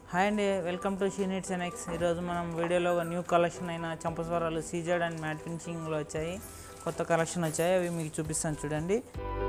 hi అండి welcome to షీనిట్స్ and ఎక్స్ ఈరోజు మనం వీడియోలో న్యూ కలెక్షన్ అయిన చంపస్వరాలు సీజెడ్ అండ్ మ్యాట్ ఫినిషింగ్లో వచ్చాయి కొత్త కలెక్షన్ వచ్చాయి అవి మీకు చూపిస్తాను చూడండి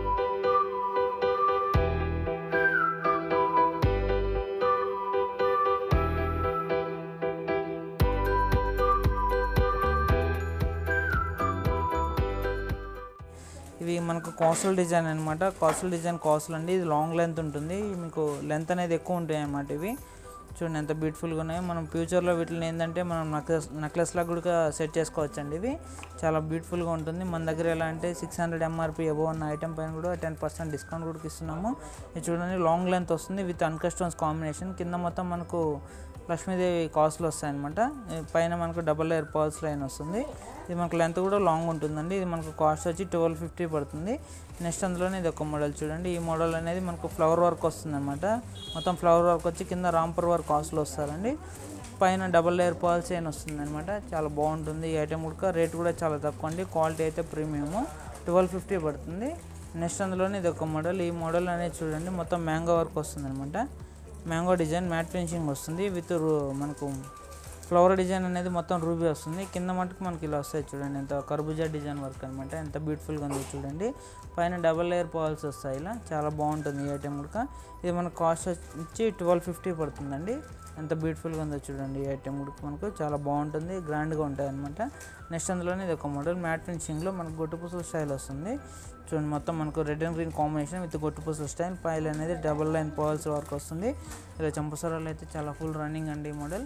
ఇవి మనకు కాస్టల్ డిజైన్ అనమాట కాస్టల్ డిజైన్ కాస్టల్ అండి ఇది లాంగ్ లెంత్ ఉంటుంది మీకు లెంత్ అనేది ఎక్కువ ఉంటాయి అన్నమాట ఇవి చూడండి ఎంత బ్యూటిఫుల్గా ఉన్నాయో మనం ఫ్యూచర్లో వీటిని ఏంటంటే మనం నెక్లెస్ నెక్లెస్లా కూడా సెట్ చేసుకోవచ్చు అండి ఇవి చాలా బ్యూటిఫుల్గా ఉంటుంది మన దగ్గర ఎలా అంటే సిక్స్ హండ్రెడ్ ఎంఆర్పి అబో ఉన్న ఐటమ్ పైన కూడా టెన్ పర్సెంట్ డిస్కౌంట్ కూడా ఇస్తున్నాము ఇది చూడండి లాంగ్ లెంత్ వస్తుంది విత్ అన్కస్టోన్స్ కాంబినేషన్ కింద మొత్తం మనకు లక్ష్మీదేవి కాస్ట్లు వస్తాయి అనమాట పైన మనకు డబల్ లేయర్ పర్ల్స్ లైన్ వస్తుంది ఇది మనకు లెంత్ కూడా లాంగ్ ఉంటుందండి ఇది మనకు కాస్ట్ వచ్చి ట్వెల్వ్ ఫిఫ్టీ పడుతుంది నెక్స్ట్ అందులోనే ఇది ఒక మోడల్ చూడండి ఈ మోడల్ అనేది మనకు ఫ్లవర్ వర్క్ వస్తుంది అనమాట మొత్తం ఫ్లవర్ వర్క్ వచ్చి కింద రాంపర్ వర్క్ కాస్ట్లు వస్తారండి పైన డబల్ లేయర్ పర్ల్స్ అయిన వస్తుంది అనమాట చాలా బాగుంటుంది ఈ ఐటమ్ కూడా రేట్ కూడా చాలా తక్కువ అండి క్వాలిటీ అయితే ప్రీమియము ట్వెల్వ్ ఫిఫ్టీ పడుతుంది నెక్స్ట్ అందులోనే ఇది ఒక మోడల్ ఈ మోడల్ అనేది చూడండి మొత్తం మ్యాంగో వర్క్ వస్తుంది అనమాట మ్యాంగో డిజైన్ మ్యాట్ ఫినిషింగ్ వస్తుంది విత్ మనకు ఫ్లవర్ డిజైన్ అనేది మొత్తం రూబీ వస్తుంది కింద మటుకు మనకి ఇలా వస్తాయి చూడండి ఎంత కర్బూజా డిజైన్ వర్క్ అనమాట ఎంత బ్యూటిఫుల్గా ఉందో చూడండి పైన డబల్ లేయర్ పాల్స్ వస్తాయి ఇలా చాలా బాగుంటుంది ఈ ఐటెం కూడా ఇది మనకు కాస్ట్ వచ్చి ట్వెల్వ్ ఫిఫ్టీ పడుతుందండి ఎంత బ్యూటిఫుల్గా ఉందో చూడండి ఈ ఐటెం కూడా మనకు చాలా బాగుంటుంది గ్రాండ్గా ఉంటుంది అనమాట నెక్స్ట్ అందులోనే ఇది ఒక మోడల్ మ్యాట్ ఫినిషింగ్లో మనకు గొట్టుపూసల స్టైల్ వస్తుంది చూడండి మొత్తం మనకు red and green combination with గొట్టుపూసల స్టైల్ పైల్ అనేది డబల్ లైన్ పర్ల్స్ వర్క్ వస్తుంది ఇలా చంపసరాలు అయితే చాలా ఫుల్ రన్నింగ్ అండి ఈ మోడల్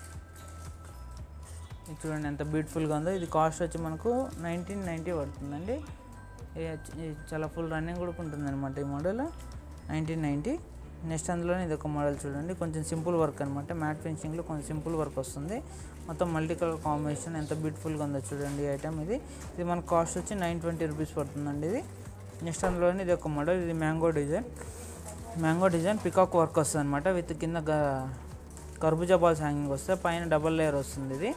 ఇది చూడండి ఎంత బ్యూటిఫుల్గా ఉందో ఇది కాస్ట్ వచ్చి మనకు నైన్టీన్ నైంటీ పడుతుందండి ఇది వచ్చి- ఇది చాలా ఫుల్ రన్నింగ్ కూడా ఉంటుంది అనమాట ఈ మోడల్ నైన్టీన్ నైంటీ నెక్స్ట్ అందులోనే ఇది ఒక మోడల్ చూడండి కొంచెం సింపుల్ వర్క్ అనమాట మ్యాట్ ఫినిషింగ్లో కొంచెం సింపుల్ వర్క్ వస్తుంది మొత్తం మల్టీ కలర్ కాంబినేషన్ ఎంత బ్యూటిఫుల్గా ఉందో చూడండి ఈ ఐటమ్ ఇది ఇది మన కాస్ట్ వచ్చి నైన్ ట్వంటీ రూపీస్ పడుతుందండి ఇది నెక్స్ట్ అందులోనే ఇది ఒక మోడల్ ఇది mango design mango design peacock work వస్తుంది అనమాట విత్ కింద గ- కర్బూజా బాల్స్ హ్యాంగింగ్ వస్తే పైన డబల్ లేయర్ వస్తుంది ఇది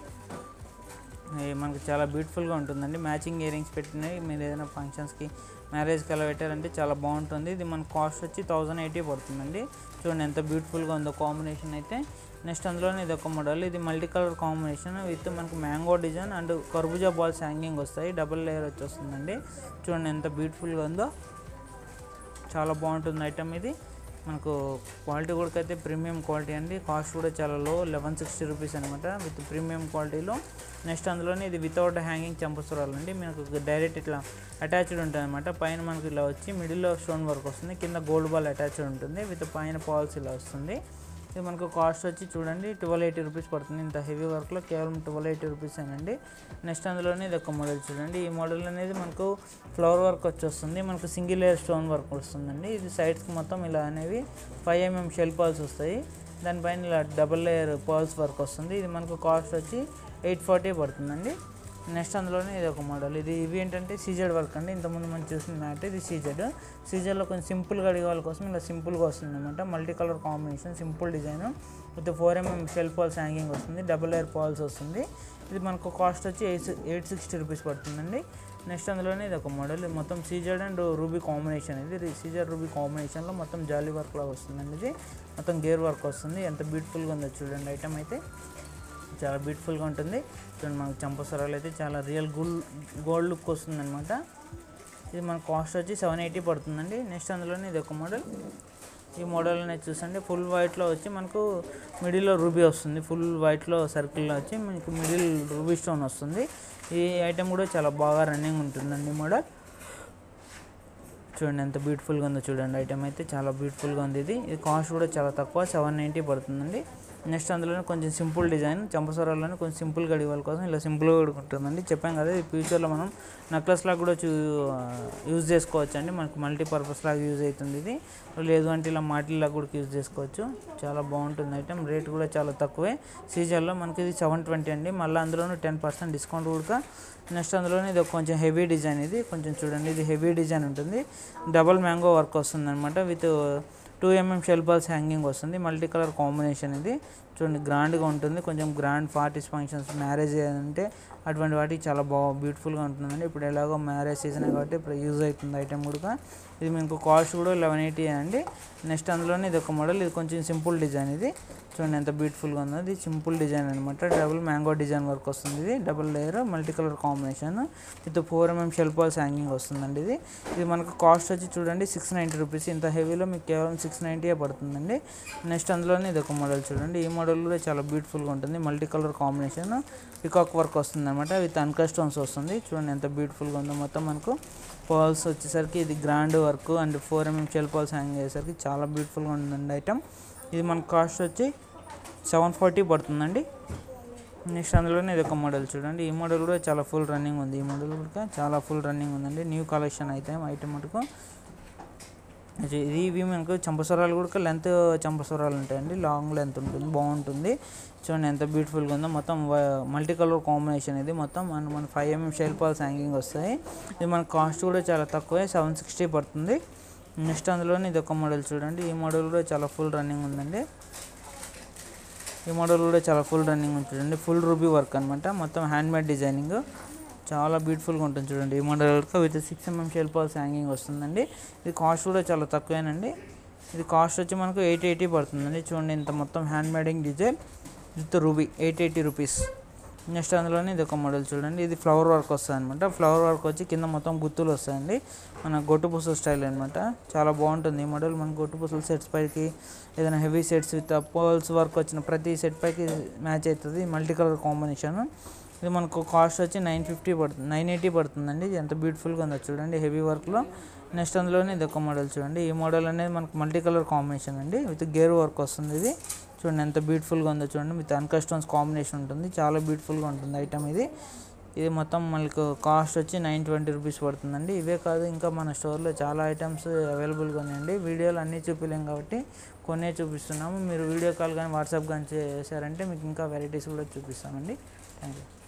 ఇది మనకు చాలా బ్యూటిఫుల్గా ఉంటుందండి మ్యాచింగ్ ఇయర్ రింగ్స్ పెట్టినవి మీరు ఏదైనా ఫంక్షన్స్కి మ్యారేజ్కి అలా పెట్టారంటే చాలా బాగుంటుంది ఇది మన కాస్ట్ వచ్చి థౌజండ్ ఎయిటీ పడుతుందండి చూడండి ఎంత బ్యూటిఫుల్గా ఉందో కాంబినేషన్ అయితే నెక్స్ట్ అందులోనే ఇది ఒక మోడల్ ఇది మల్టీ కలర్ కాంబినేషన్ విత్ మనకు మ్యాంగో డిజైన్ అండ్ కర్బూజా బాల్స్ హ్యాంగింగ్ వస్తాయి డబుల్ లేయర్ వచ్చి వస్తుందండి చూడండి ఎంత బ్యూటిఫుల్గా ఉందో చాలా బాగుంటుంది ఐటమ్ ఇది మనకు క్వాలిటీ కూడా అయితే ప్రీమియం క్వాలిటీ అండి కాస్ట్ కూడా చాలా లో లెవెన్ సిక్స్టీ రూపీస్ అనమాట విత్ ప్రీమియం క్వాలిటీలో నెక్స్ట్ అందులోనే ఇది వితౌట్ హ్యాంగింగ్ చంపసురాలు అండి మనకు డైరెక్ట్ ఇట్లా అటాచ్డ్ ఉంటుంది అనమాట పైన మనకు ఇలా వచ్చి మిడిల్లో స్టోన్ వర్క్ వస్తుంది కింద గోల్డ్ బాల్ అటాచ్డ్ ఉంటుంది విత్ పైన పాల్స్ ఇలా వస్తుంది ఇది మనకు కాస్ట్ వచ్చి చూడండి ట్వెల్వ్ ఎయిటీ రూపీస్ పడుతుంది ఇంత హెవీ వర్క్లో కేవలం ట్వెల్వ్ ఎయిటీ రూపీస్ అండి నెక్స్ట్ అందులోనే ఇది ఒక మోడల్ చూడండి ఈ మోడల్ అనేది మనకు ఫ్లవర్ వర్క్ వచ్చి వస్తుంది మనకు సింగిల్ లేయర్ స్టోన్ వర్క్ వస్తుందండి ఇది సైడ్స్కి మొత్తం ఇలా అనేవి ఫైవ్ ఎంఎం షెల్ పాల్స్ వస్తాయి దానిపైన ఇలా డబల్ లేయర్ పాల్స్ వర్క్ వస్తుంది ఇది మనకు కాస్ట్ వచ్చి ఎయిట్ ఫార్టీ పడుతుందండి నెక్స్ట్ అందులోనే ఇది ఒక మోడల్ ఇది ఇవి ఏంటంటే సీజెడ్ వర్క్ అండి ఇంతకుముందు మనం చూసిన మ్యాట్ ఇది సీజెడ్ సీజెడ్లో కొంచెం సింపుల్గా అడిగే వాళ్ళ కోసం ఇలా సింపుల్గా వస్తుంది అనమాట multi colour combination simple design with four MM shell pearls hanging వస్తుంది డబుల్ ఎయిర్ పాల్స్ వస్తుంది ఇది మనకు కాస్ట్ వచ్చి ఎయిట్ ఎయిట్ సిక్స్టీ రూపీస్ పడుతుందండి నెక్స్ట్ అందులోనే ఇది ఒక మోడల్ ఇది మొత్తం సీజెడ్ అండ్ రూబీ కాంబినేషన్ ఇది సీజెడ్ రూబీ కాంబినేషన్లో మొత్తం జాలీ వర్క్ లాగా వస్తుందండి ఇది మొత్తం గేర్ వర్క్ వస్తుంది ఎంత బ్యూటిఫుల్గా ఉందో చూడండి ఐటమ్ అయితే చాలా బ్యూటిఫుల్గా ఉంటుంది చూడండి మనకు చంపసరాలు అయితే చాలా రియల్ గోల్డ్ గోల్డ్ లుక్ వస్తుంది అనమాట ఇది మన కాస్ట్ వచ్చి సెవెన్ ఎయిటీ పడుతుందండి నెక్స్ట్ అందులోనే ఇది ఒక మోడల్ ఈ మోడల్ అనేది చూసండి ఫుల్ వైట్లో వచ్చి మనకు మిడిల్లో రూబీ వస్తుంది ఫుల్ వైట్లో సర్కిల్లో వచ్చి మనకు మిడిల్ రూబీ స్టోన్ వస్తుంది ఈ ఐటెం కూడా చాలా బాగా రన్నింగ్ ఉంటుందండి మోడల్ చూడండి ఎంత బ్యూటిఫుల్గా ఉందో చూడండి ఐటమ్ అయితే చాలా బ్యూటిఫుల్గా ఉంది ఇది ఇది కాస్ట్ కూడా చాలా తక్కువ సెవెన్ నైంటీ పడుతుందండి నెక్స్ట్ అందులోనే కొంచెం సింపుల్ డిజైన్ చంపసరాల్లోనే కొంచెం సింపుల్గా అడిగే కోసం ఇలా సింపుల్గా కూడా ఉంటుందండి చెప్పాం కదా ఇది ఫ్యూచర్లో మనం నెక్లెస్ లాగా కూడా చూ యూజ్ చేసుకోవచ్చు అండి మనకు మల్టీపర్పస్ లాగా యూజ్ అవుతుంది ఇది లేదు అంటే ఇలా మాటిల్లా కూడా యూజ్ చేసుకోవచ్చు చాలా బాగుంటుంది ఐటమ్ రేట్ కూడా చాలా తక్కువే సీజన్లో మనకి ఇది సెవెన్ ట్వంటీ అండి మళ్ళీ అందులోనూ టెన్ పర్సెంట్ డిస్కౌంట్ కూడా నెక్స్ట్ అందులోనే ఇది కొంచెం హెవీ డిజైన్ ఇది కొంచెం చూడండి ఇది హెవీ డిజైన్ ఉంటుంది డబల్ మ్యాంగో వర్క్ వస్తుంది అనమాట with two MM shell balls hanging వస్తుంది మల్టీ కలర్ కాంబినేషన్ ఇది చూడండి గ్రాండ్గా ఉంటుంది కొంచెం గ్రాండ్ పార్టీస్ ఫంక్షన్స్ మ్యారేజ్ అంటే అటువంటి వాటికి చాలా బాగా బ్యూటిఫుల్గా ఉంటుందండి ఇప్పుడు ఎలాగో మ్యారేజ్ సీజన్ కాబట్టి ఇప్పుడు యూజ్ అవుతుంది ఐటమ్ కూడా ఇది మీకు కాస్ట్ కూడా లెవెన్ ఎయిటీ అండి నెక్స్ట్ అందులోనే ఇది ఒక మోడల్ ఇది కొంచెం సింపుల్ డిజైన్ ఇది చూడండి ఎంత బ్యూటిఫుల్గా ఉందో ఇది సింపుల్ డిజైన్ అనమాట డబుల్ మ్యాంగో డిజైన్ వర్క్ వస్తుంది ఇది double layer multi colour combination with four MM shell pearls hanging వస్తుందండి ఇది ఇది మనకు కాస్ట్ వచ్చి చూడండి సిక్స్ నైంటీ రూపీస్ ఇంత హెవీలో మీకు కేవలం సిక్స్ నైంటీయే పడుతుందండి నెక్స్ట్ అందులోనే ఇది ఒక మోడల్ చూడండి ఈ మోడల్ కూడా చాలా బ్యూటిఫుల్గా ఉంటుంది multi colour combination peacock work వస్తుంది అనమాట విత్ అన్కర్ స్టోన్స్ వస్తుంది చూడండి ఎంత బ్యూటిఫుల్గా ఉందో మొత్తం మనకు పర్ల్స్ వచ్చేసరికి ఇది grand work and four MM shell pearls hang చేసేసరికి చాలా బ్యూటిఫుల్గా ఉందండి ఐటమ్ ఇది మన కాస్ట్ వచ్చి సెవెన్ ఫార్టీ పడుతుందండి నెక్స్ట్ అందులోనే ఇది ఒక మోడల్ చూడండి ఈ మోడల్ కూడా చాలా ఫుల్ రన్నింగ్ ఉంది ఈ మోడల్ కూడా చాలా ఫుల్ రన్నింగ్ ఉందండి న్యూ కలెక్షన్ అయితే ఐటమ్ మటుకు ఇది ఇది ఇవి మనకు చంపస్వరాలు కూడా లెంత్ చంపస్వరాలు ఉంటాయండి లాంగ్ లెంత్ ఉంటుంది బాగుంటుంది చూడండి ఎంత బ్యూటిఫుల్గా ఉందో మొత్తం మల్టీ కలర్ కాంబినేషన్ ఇది మొత్తం మన మన five MM shell pearls hanging వస్తాయి ఇది మన కాస్ట్ కూడా చాలా తక్కువే సెవెన్ సిక్స్టీ పడుతుంది నెక్స్ట్ అందులోనే ఇది ఒక మోడల్ చూడండి ఈ మోడల్ కూడా చాలా ఫుల్ రన్నింగ్ ఉందండి ఈ మోడల్ కూడా చాలా ఫుల్ రన్నింగ్ ఉంది చూడండి ఫుల్ రూబీ వర్క్ అనమాట మొత్తం హ్యాండ్ మేడ్ డిజైనింగ్ చాలా బ్యూటిఫుల్గా ఉంటుంది చూడండి ఈ మోడల్ వరకు with six MM shell pearls hanging వస్తుందండి ఇది కాస్ట్ కూడా చాలా తక్కువేనండి ఇది కాస్ట్ వచ్చి మనకు ఎయిట్ ఎయిటీ పడుతుందండి చూడండి ఇంత మొత్తం హ్యాండ్ మేడింగ్ design with ruby eight eighty rupees next అందులోనే ఇది ఒక మోడల్ చూడండి ఇది ఫ్లవర్ వర్క్ వస్తుంది అనమాట ఫ్లవర్ వర్క్ వచ్చి కింద మొత్తం గుత్తులు వస్తాయండి మన గొట్టు పూసల స్టైల్ అనమాట చాలా బాగుంటుంది ఈ మోడల్ మన గొట్టు పూసల సెట్స్ పైకి ఏదైనా heavy sets with pearls work వచ్చిన ప్రతి సెట్ పైకి మ్యాచ్ అవుతుంది మల్టీ కలర్ కాంబినేషన్ ఇది మనకు కాస్ట్ వచ్చి నైన్ ఫిఫ్టీ పడుతుంది నైన్ ఎయిటీ పడుతుందండి ఇది ఎంత బ్యూటిఫుల్గా ఉందో చూడండి హెవీ వర్క్లో నెక్స్ట్ అందులోనే ఇది ఒక మోడల్ చూడండి ఈ మోడల్ అనేది మనకు మల్టీ కలర్ కాంబినేషన్ అండి విత్ గేర్ వర్క్ వస్తుంది ఇది చూడండి ఎంత బ్యూటిఫుల్గా ఉందో చూడండి విత్ అన్కర్ స్టోన్స్ కాంబినేషన్ ఉంటుంది చాలా బ్యూటిఫుల్గా ఉంటుంది ఐటమ్ ఇది ఇది మొత్తం మనకు కాస్ట్ వచ్చి నైన్ ట్వంటీ రూపీస్ పడుతుందండి ఇవే కాదు ఇంకా మన స్టోర్లో చాలా ఐటమ్స్ అవైలబుల్గా ఉన్నాయండి వీడియోలు అన్నీ చూపించలేం కాబట్టి కొన్నే చూపిస్తున్నాము మీరు వీడియో కాల్ కానీ వాట్సాప్ కానీ చేశారంటే మీకు ఇంకా వెరైటీస్ కూడా చూపిస్తామండి థ్యాంక్ యూ